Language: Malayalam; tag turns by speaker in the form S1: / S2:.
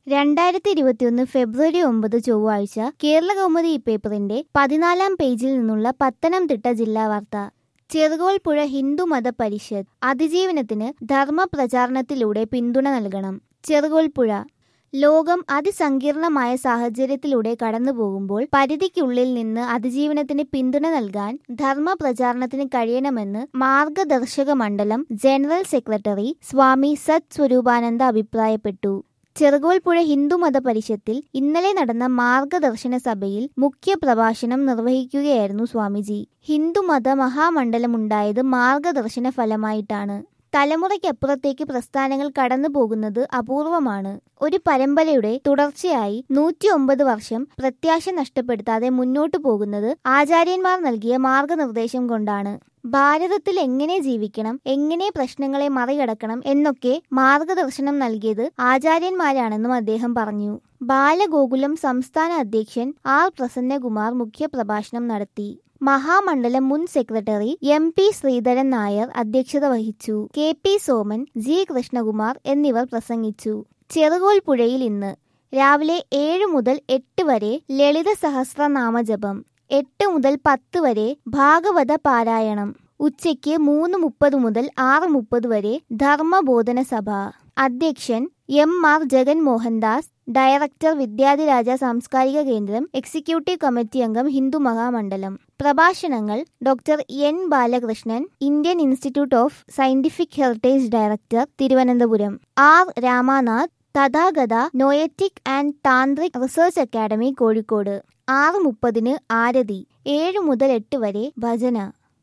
S1: രണ്ടായിരത്തി ഇരുപത്തിയൊന്ന് ഫെബ്രുവരി ഒമ്പത് ചൊവ്വാഴ്ച കേരള കൗമുദി ഈ പേപ്പറിന്റെ പതിനാലാം പേജിൽ നിന്നുള്ള പത്തനംതിട്ട ജില്ലാ വാർത്ത ചെറുകോൽപ്പുഴ ഹിന്ദുമത പരിഷത്ത് അതിജീവനത്തിന് ധർമ്മ പ്രചാരണത്തിലൂടെ പിന്തുണ നൽകണം ചെറുകോൽപ്പുഴ ലോകം അതിസങ്കീർണമായ സാഹചര്യത്തിലൂടെ കടന്നുപോകുമ്പോൾ പരിധിക്കുള്ളിൽ നിന്ന് അതിജീവനത്തിന് പിന്തുണ നൽകാൻ ധർമ്മ പ്രചാരണത്തിന് കഴിയണമെന്ന് മാർഗദർശക മണ്ഡലം ജനറൽ സെക്രട്ടറി സ്വാമി സത് സ്വരൂപാനന്ദ അഭിപ്രായപ്പെട്ടു ചെറുകോൽപ്പുഴ ഹിന്ദുമത പരിഷത്തിൽ ഇന്നലെ നടന്ന മാർഗദർശന സഭയിൽ മുഖ്യ പ്രഭാഷണം നിർവഹിക്കുകയായിരുന്നു സ്വാമിജി ഹിന്ദുമത മഹാമണ്ഡലമുണ്ടായത് മാർഗദർശന ഫലമായിട്ടാണ് തലമുറയ്ക്കപ്പുറത്തേക്ക് പ്രസ്ഥാനങ്ങൾ കടന്നു പോകുന്നത് അപൂർവമാണ് ഒരു പരമ്പരയുടെ തുടർച്ചയായി നൂറ്റി ഒമ്പത് വർഷം പ്രത്യാശ നഷ്ടപ്പെടുത്താതെ മുന്നോട്ടു പോകുന്നത് ആചാര്യന്മാർ നൽകിയ മാർഗനിർദ്ദേശം കൊണ്ടാണ് ഭാരതത്തിൽ എങ്ങനെ ജീവിക്കണം എങ്ങനെ പ്രശ്നങ്ങളെ മറികടക്കണം എന്നൊക്കെ മാർഗദർശനം നൽകിയത് ആചാര്യന്മാരാണെന്നും അദ്ദേഹം പറഞ്ഞു ബാലഗോകുലം സംസ്ഥാന അധ്യക്ഷൻ ആർ പ്രസന്നകുമാർ മുഖ്യപ്രഭാഷണം നടത്തി മഹാമണ്ഡലം മുൻ secretary M P Sreedharan Nair അധ്യക്ഷത വഹിച്ചു K P Soman G Krishnakumar എന്നിവർ പ്രസംഗിച്ചു ചെറുകോൽപ്പുഴയിൽ ഇന്ന് രാവിലെ ഏഴ് മുതൽ എട്ട് വരെ ലളിത സഹസ്രനാമജപം എട്ട് മുതൽ പത്ത് വരെ ഭാഗവത പാരായണം ഉച്ചയ്ക്ക് മൂന്ന് മുപ്പത് മുതൽ ആറ് മുപ്പത് വരെ ധർമ്മബോധന സഭ അധ്യക്ഷൻ M R Jagan Mohandas director Vidyadhiraja സാംസ്കാരിക കേന്ദ്രം എക്സിക്യൂട്ടീവ് കമ്മിറ്റി അംഗം ഹിന്ദു മഹാമണ്ഡലം പ്രഭാഷണങ്ങൾ doctor N Balakrishnan Indian Institute of Scientific Heritage director Thiruvananthapuram R Ramanath Tathagata Noetic and Tantric Research Academy Kozhikode ആറ് മുപ്പതിന് ആരതി ഏഴ് മുതൽ എട്ട് വരെ ഭജന